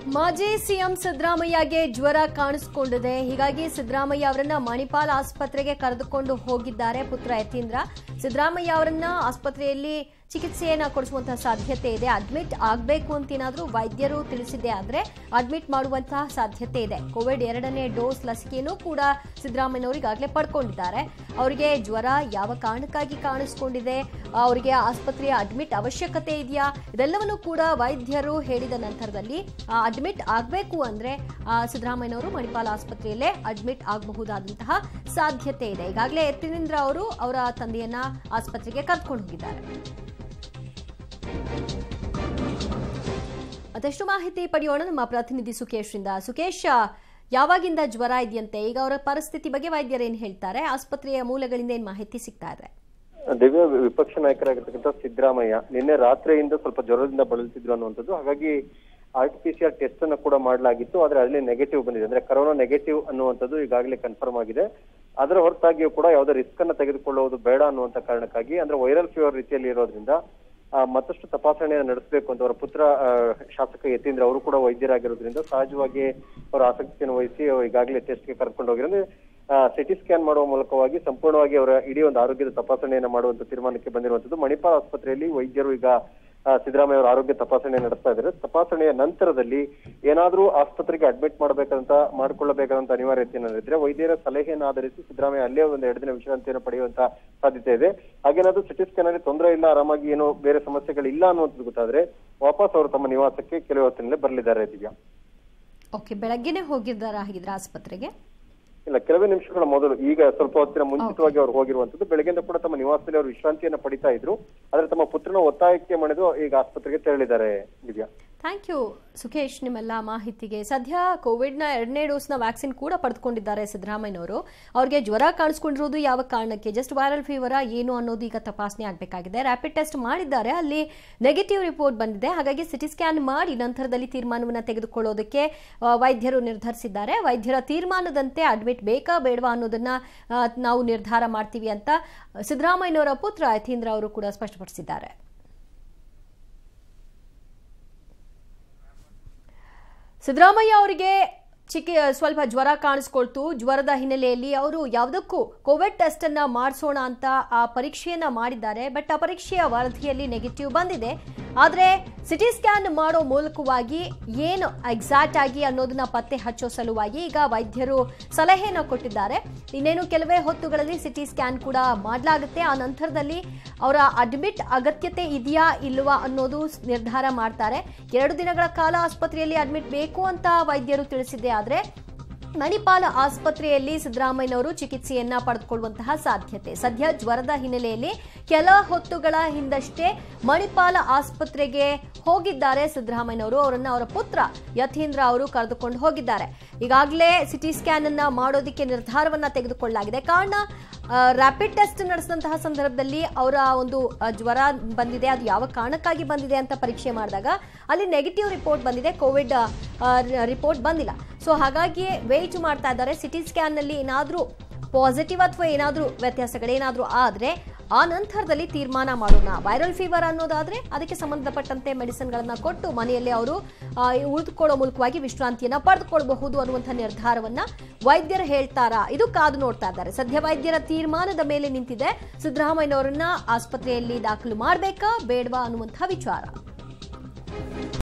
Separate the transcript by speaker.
Speaker 1: ಮಾಜಿ ಸಿಎಂ ಸಿದ್ದರಾಮಯ್ಯಗೆ ಜ್ವರ ಕಾಣಿಸಿಕೊಂಡಿದೆ ಹೀಗಾಗಿ ಸಿದ್ದರಾಮಯ್ಯ ಅವರನ್ನ ಮಣಿಪಾಲ್ ಆಸ್ಪತ್ರೆಗೆ ಕರೆದುಕೊಂಡು ಹೋಗಿದ್ದಾರೆ ಪುತ್ರ ಯತೀಂದ್ರ ಸಿದ್ದರಾಮಯ್ಯ ಅವರನ್ನ ಆಸ್ಪತ್ರೆಯಲ್ಲಿ ಚಿಕಿತ್ಸೆಯನ್ನ ಕೊಡಿಸುವಂತಹ ಸಾಧ್ಯತೆ ಇದೆ ಅಡ್ಮಿಟ್ ಆಗಬೇಕು ಅಂತ ಏನಾದರೂ ವೈದ್ಯರು ತಿಳಿಸಿದೆ ಆದ್ರೆ ಅಡ್ಮಿಟ್ ಮಾಡುವಂತಹ ಸಾಧ್ಯತೆ ಇದೆ ಕೋವಿಡ್ ಎರಡನೇ ಡೋಸ್ ಲಸಿಕೆಯನ್ನು ಕೂಡ ಸಿದ್ದರಾಮಯ್ಯನವರು ಈಗಾಗಲೇ ಪಡ್ಕೊಂಡಿದ್ದಾರೆ ಅವರಿಗೆ ಜ್ವರ ಯಾವ ಕಾರಣಕ್ಕಾಗಿ ಕಾಣಿಸ್ಕೊಂಡಿದೆ ಅವರಿಗೆ ಆಸ್ಪತ್ರೆಯ ಅಡ್ಮಿಟ್ ಅವಶ್ಯಕತೆ ಇದೆಯಾ ಇದೆಲ್ಲವನ್ನು ಕೂಡ ವೈದ್ಯರು ಹೇಳಿದ ನಂತರದಲ್ಲಿ ಅಡ್ಮಿಟ್ ಆಗಬೇಕು ಅಂದ್ರೆ ಆ, ಸಿದ್ದರಾಮಯ್ಯನವರು ಮಣಿಪಾಲ್ ಆಸ್ಪತ್ರೆಯಲ್ಲೇ ಅಡ್ಮಿಟ್ ಆಗಬಹುದಾದಂತಹ ಸಾಧ್ಯತೆ ಇದೆ ಈಗಾಗಲೇ ಯತೀಂದ್ರ ಅವರು ಅವರ ತಂದೆಯನ್ನ ಆಸ್ಪತ್ರೆಗೆ ಕರ್ಕೊಂಡು ಹೋಗಿದ್ದಾರೆ ಮತ್ತಷ್ಟು ಮಾಹಿತಿ ಪಡೆಯೋಣ ನಮ್ಮ ಪ್ರತಿನಿಧಿ ಸುಕೇಶ್ರಿಂದ ಸುಕೇಶ್ ಯಾವಾಗಿಂದ ಜ್ವರ ಇದೆಯಂತೆ ಈಗ ಅವರ ಪರಿಸ್ಥಿತಿ ಬಗ್ಗೆ ವೈದ್ಯರು ಏನ್ ಹೇಳ್ತಾರೆ ಆಸ್ಪತ್ರೆಯ ಮೂಲಗಳಿಂದ ಏನ್ ಮಾಹಿತಿ ಸಿಗ್ತಾ ಇದೆ
Speaker 2: ದಿವ್ಯ ವಿಪಕ್ಷ ನಾಯಕರಾಗಿರ್ತಕ್ಕಂಥ ಸಿದ್ದರಾಮಯ್ಯ ನಿನ್ನೆ ರಾತ್ರಿಯಿಂದ ಸ್ವಲ್ಪ ಜ್ವರದಿಂದ ಬಳಲ್ತಿದ್ರು ಅನ್ನುವಂಥದ್ದು ಹಾಗಾಗಿ R T P C R test ಅನ್ನ ಕೂಡ ಮಾಡಲಾಗಿತ್ತು ಆದ್ರೆ ಅಲ್ಲಿ ನೆಗೆಟಿವ್ ಬಂದಿದೆ ಅಂದ್ರೆ ಕರೋನಾ ನೆಗೆಟಿವ್ ಅನ್ನುವಂಥದ್ದು ಈಗಾಗಲೇ ಕನ್ಫರ್ಮ್ ಆಗಿದೆ ಅದರ ಹೊರತಾಗಿಯೂ ಕೂಡ ಯಾವುದೇ ರಿಸ್ಕ್ ಅನ್ನ ತೆಗೆದುಕೊಳ್ಳುವುದು ಬೇಡ ಅನ್ನುವಂತ ಕಾರಣಕ್ಕಾಗಿ ಅಂದ್ರೆ ವೈರಲ್ ಫೀವರ್ ರೀತಿಯಲ್ಲಿ ಇರೋದ್ರಿಂದ ಆ, ಮತ್ತಷ್ಟು ತಪಾಸಣೆಯನ್ನು ನಡೆಸಬೇಕು ಅಂತ ಅವರ ಪುತ್ರ ಆ, ಶಾಸಕ ಯತೀಂದ್ರ ಅವರು ಕೂಡ ವೈದ್ಯರಾಗಿರೋದ್ರಿಂದ ಸಹಜವಾಗಿ ಅವರ ಆಸಕ್ತಿಯನ್ನು ವಹಿಸಿ ಅವ್ರು ಈಗಾಗಲೇ ಟೆಸ್ಟ್ಗೆ ಕರ್ಕೊಂಡು ಹೋಗಿರೋದು ಸಿಟಿ ಸ್ಕ್ಯಾನ್ ಮಾಡುವ ಮೂಲಕವಾಗಿ ಸಂಪೂರ್ಣವಾಗಿ ಅವರ ಇಡೀ ಒಂದು ಆರೋಗ್ಯದ ತಪಾಸಣೆಯನ್ನು ಮಾಡುವಂತ ತೀರ್ಮಾನಕ್ಕೆ ಬಂದಿರುವಂತದ್ದು ಮಣಿಪಾಲ್ ಆಸ್ಪತ್ರೆಯಲ್ಲಿ ವೈದ್ಯರು ಈಗ ಆ, ಸಿದ್ದರಾಮಯ್ಯ ಅವರ ಆರೋಗ್ಯ ತಪಾಸಣೆ ನಡೆಸ್ತಾ ಇದ್ದಾರೆ ತಪಾಸಣೆಯ ನಂತರದಲ್ಲಿ ಏನಾದ್ರೂ ಆಸ್ಪತ್ರೆಗೆ ಅಡ್ಮಿಟ್ ಮಾಡಬೇಕಂತ ಮಾಡ್ಕೊಳ್ಳಬೇಕಾದಂತ ಅನಿವಾರ್ಯತೆ ಏನಾದ್ರೆ ವೈದ್ಯರ ಸಲಹೆಯನ್ನು ಆಧರಿಸಿ ಸಿದ್ದರಾಮಯ್ಯ ಅಲ್ಲೇ ಒಂದು ಎರಡು ದಿನ ವಿಶ್ರಾಂತಿಯನ್ನು ಪಡೆಯುವಂತ ಸಾಧ್ಯತೆ ಇದೆ ಹಾಗೇನಾದ್ರೂ ಸಿಟಿ ಸ್ಕ್ಯಾನ್ ಅಲ್ಲಿ ತೊಂದರೆ ಇಲ್ಲ ಆರಾಮಾಗಿ ಏನೋ ಬೇರೆ ಸಮಸ್ಯೆಗಳಿಲ್ಲ ಅನ್ನುವಂಥದ್ದು ಗೊತ್ತಾದ್ರೆ ವಾಪಸ್ ಅವರು ತಮ್ಮ ನಿವಾಸಕ್ಕೆ ಕೆಲವು ಹೊತ್ತಿನಲ್ಲೇ ಬರಲಿದ್ದಾರೆ ದಿವ್ಯಾ
Speaker 1: ಓಕೆ ಬೆಳಗ್ಗೆನೆ ಹೋಗಿದ್ದಾರಾ ಹಾಗಿದ್ರೆ ಆಸ್ಪತ್ರೆಗೆ
Speaker 2: ಇಲ್ಲ ಕೆಲವೇ ನಿಮಿಷಗಳ ಮೊದಲು ಈಗ ಸ್ವಲ್ಪ ಹೊತ್ತಿನ ಮುಂಚಿತವಾಗಿ ಅವರು ಹೋಗಿರುವಂತದ್ದು ಬೆಳಗ್ಗೆಯಿಂದ ಕೂಡ ತಮ್ಮ ನಿವಾಸದಲ್ಲಿ ಅವರು ವಿಶ್ರಾಂತಿಯನ್ನ ಪಡಿತಾ ಇದ್ರು ಆದ್ರೆ ತಮ್ಮ ಪುತ್ರನ ಒತ್ತಾಯಕ್ಕೆ ಮಣಿದು ಈಗ ಆಸ್ಪತ್ರೆಗೆ ತೆರಳಿದ್ದಾರೆ ದಿವ್ಯಾ
Speaker 1: ಥ್ಯಾಂಕ್ ಯು ಸುಖೇಶ್ ನಿಮ್ಮೆಲ್ಲ ಮಾಹಿತಿಗೆ ಸದ್ಯ ಕೋವಿಡ್ನ ಎರಡನೇ ಡೋಸ್ನ ವ್ಯಾಕ್ಸಿನ್ ಕೂಡ ಪಡೆದುಕೊಂಡಿದ್ದಾರೆ ಸಿದ್ದರಾಮಯ್ಯನವರು ಅವ್ರಿಗೆ ಜ್ವರ ಕಾಣಿಸ್ಕೊಂಡಿರೋದು ಯಾವ ಕಾರಣಕ್ಕೆ ಜಸ್ಟ್ ವೈರಲ್ ಫೀವರ ಏನು ಅನ್ನೋದು ಈಗ ತಪಾಸಣೆ ಆಗಬೇಕಾಗಿದೆ ರ್ಯಾಪಿಡ್ ಟೆಸ್ಟ್ ಮಾಡಿದ್ದಾರೆ ಅಲ್ಲಿ ನೆಗೆಟಿವ್ ರಿಪೋರ್ಟ್ ಬಂದಿದೆ ಹಾಗಾಗಿ ಸಿಟಿ ಸ್ಕ್ಯಾನ್ ಮಾಡಿ ನಂತರದಲ್ಲಿ ತೀರ್ಮಾನವನ್ನು ತೆಗೆದುಕೊಳ್ಳೋದಕ್ಕೆ ಆ, ವೈದ್ಯರು ನಿರ್ಧರಿಸಿದ್ದಾರೆ ವೈದ್ಯರ ತೀರ್ಮಾನದಂತೆ ಅಡ್ಮಿಟ್ ಬೇಕಾ ಬೇಡವಾ ಅನ್ನೋದನ್ನ ಆ, ನಾವು ನಿರ್ಧಾರ ಮಾಡ್ತೀವಿ ಅಂತ ಸಿದ್ದರಾಮಯ್ಯನವರ ಪುತ್ರ ಯತೀಂದ್ರ ಅವರು ಕೂಡ ಸ್ಪಷ್ಟಪಡಿಸಿದ್ದಾರೆ ಸಿದ್ದರಾಮಯ್ಯ ಅವರಿಗೆ ಚಿಕಿ ಸ್ವಲ್ಪ ಜ್ವರ ಕಾಣಿಸ್ಕೊಳ್ತು ಜ್ವರದ ಹಿನ್ನೆಲೆಯಲ್ಲಿ ಅವರು ಯಾವುದಕ್ಕೂ ಕೋವಿಡ್ ಟೆಸ್ಟ್ ಅನ್ನ ಮಾಡಿಸೋಣ ಅಂತ ಆ ಪರೀಕ್ಷೆಯನ್ನ ಮಾಡಿದ್ದಾರೆ ಬಟ್ ಆ ಪರೀಕ್ಷೆಯ ವರದಿಯಲ್ಲಿ ನೆಗೆಟಿವ್ ಬಂದಿದೆ ಆದರೆ ಸಿಟಿ ಸ್ಕ್ಯಾನ್ ಮಾಡೋ ಮೂಲಕವಾಗಿ ಏನು ಎಕ್ಸಾಕ್ಟ್ ಆಗಿ ಅನ್ನೋದನ್ನ ಪತ್ತೆ ಹಚ್ಚೋ ಸಲುವಾಗಿ ಈಗ ವೈದ್ಯರು ಸಲಹೆಯನ್ನು ಕೊಟ್ಟಿದ್ದಾರೆ ಇನ್ನೇನು ಕೆಲವೇ ಹೊತ್ತುಗಳಲ್ಲಿ ಸಿಟಿ ಸ್ಕ್ಯಾನ್ ಕೂಡ ಮಾಡಲಾಗುತ್ತೆ ಆ ನಂತರದಲ್ಲಿ ಅವರ ಅಡ್ಮಿಟ್ ಅಗತ್ಯತೆ ಇದೆಯಾ ಇಲ್ವಾ ಅನ್ನೋದು ನಿರ್ಧಾರ ಮಾಡ್ತಾರೆ ಎರಡು ದಿನಗಳ ಕಾಲ ಆಸ್ಪತ್ರೆಯಲ್ಲಿ ಅಡ್ಮಿಟ್ ಬೇಕು ಅಂತ ವೈದ್ಯರು ತಿಳಿಸಿದ್ದೆ ಆದರೆ ಮಣಿಪಾಲ ಆಸ್ಪತ್ರೆಯಲ್ಲಿ ಸಿದ್ದರಾಮಯ್ಯನವರು ಚಿಕಿತ್ಸೆಯನ್ನ ಪಡೆದುಕೊಳ್ಳುವಂತಹ ಸಾಧ್ಯತೆ ಸದ್ಯ ಜ್ವರದ ಹಿನ್ನೆಲೆಯಲ್ಲಿ ಕೆಲ ಹೊತ್ತುಗಳ ಹಿಂದಷ್ಟೇ ಮಣಿಪಾಲ ಆಸ್ಪತ್ರೆಗೆ ಹೋಗಿದ್ದಾರೆ ಸಿದ್ದರಾಮಯ್ಯನವರು ಅವರನ್ನ ಅವರ ಪುತ್ರ ಯತೀಂದ್ರ ಅವರು ಕರೆದುಕೊಂಡು ಹೋಗಿದ್ದಾರೆ ಈಗಾಗಲೇ ಸಿಟಿ ಸ್ಕ್ಯಾನ್ ಅನ್ನ ಮಾಡೋದಕ್ಕೆ ನಿರ್ಧಾರವನ್ನ ತೆಗೆದುಕೊಳ್ಳಲಾಗಿದೆ ಕಾರಣ ರ್ಯಾಪಿಡ್ ಟೆಸ್ಟ್ ನಡೆಸಿದಂತಹ ಸಂದರ್ಭದಲ್ಲಿ ಅವರ ಒಂದು ಆ, ಜ್ವರ ಬಂದಿದೆ ಅದು ಯಾವ ಕಾರಣಕ್ಕಾಗಿ ಬಂದಿದೆ ಅಂತ ಪರೀಕ್ಷೆ ಮಾಡಿದಾಗ ಅಲ್ಲಿ ನೆಗೆಟಿವ್ ರಿಪೋರ್ಟ್ ಬಂದಿದೆ ಕೋವಿಡ್ ರಿಪೋರ್ಟ್ ಬಂದಿಲ್ಲ ಸೊ ಹಾಗಾಗಿ ವೆಯ್ಟ್ ಮಾಡ್ತಾ ಇದ್ದಾರೆ ಸಿಟಿ ಸ್ಕ್ಯಾನ್ನಲ್ಲಿ ಏನಾದರೂ ಪಾಸಿಟಿವ್ ಅಥವಾ ಏನಾದರೂ ವ್ಯತ್ಯಾಸಗಳೇನಾದರೂ ಆದರೆ ಆ ನಂತರದಲ್ಲಿ ತೀರ್ಮಾನ ಮಾಡೋಣ ವೈರಲ್ ಫೀವರ್ ಅನ್ನೋದಾದ್ರೆ ಅದಕ್ಕೆ ಸಂಬಂಧಪಟ್ಟಂತೆ ಮೆಡಿಸಿನ್ಗಳನ್ನ ಕೊಟ್ಟು ಮನೆಯಲ್ಲೇ ಅವರು ಆ, ಉಳಿದುಕೊಳ್ಳೋ ಮೂಲಕವಾಗಿ ವಿಶ್ರಾಂತಿಯನ್ನ ಪಡೆದುಕೊಳ್ಳಬಹುದು ಅನ್ನುವಂಥ ನಿರ್ಧಾರವನ್ನ ವೈದ್ಯರು ಹೇಳ್ತಾರಾ ಇದು ಕಾದು ನೋಡ್ತಾ ಇದ್ದಾರೆ ಸದ್ಯ ವೈದ್ಯರ ತೀರ್ಮಾನದ ಮೇಲೆ ನಿಂತಿದೆ ಸಿದ್ದರಾಮಯ್ಯನವರನ್ನ ಆಸ್ಪತ್ರೆಯಲ್ಲಿ ದಾಖಲು ಮಾಡಬೇಕಾ ಬೇಡವಾ ಅನ್ನುವಂಥ ವಿಚಾರ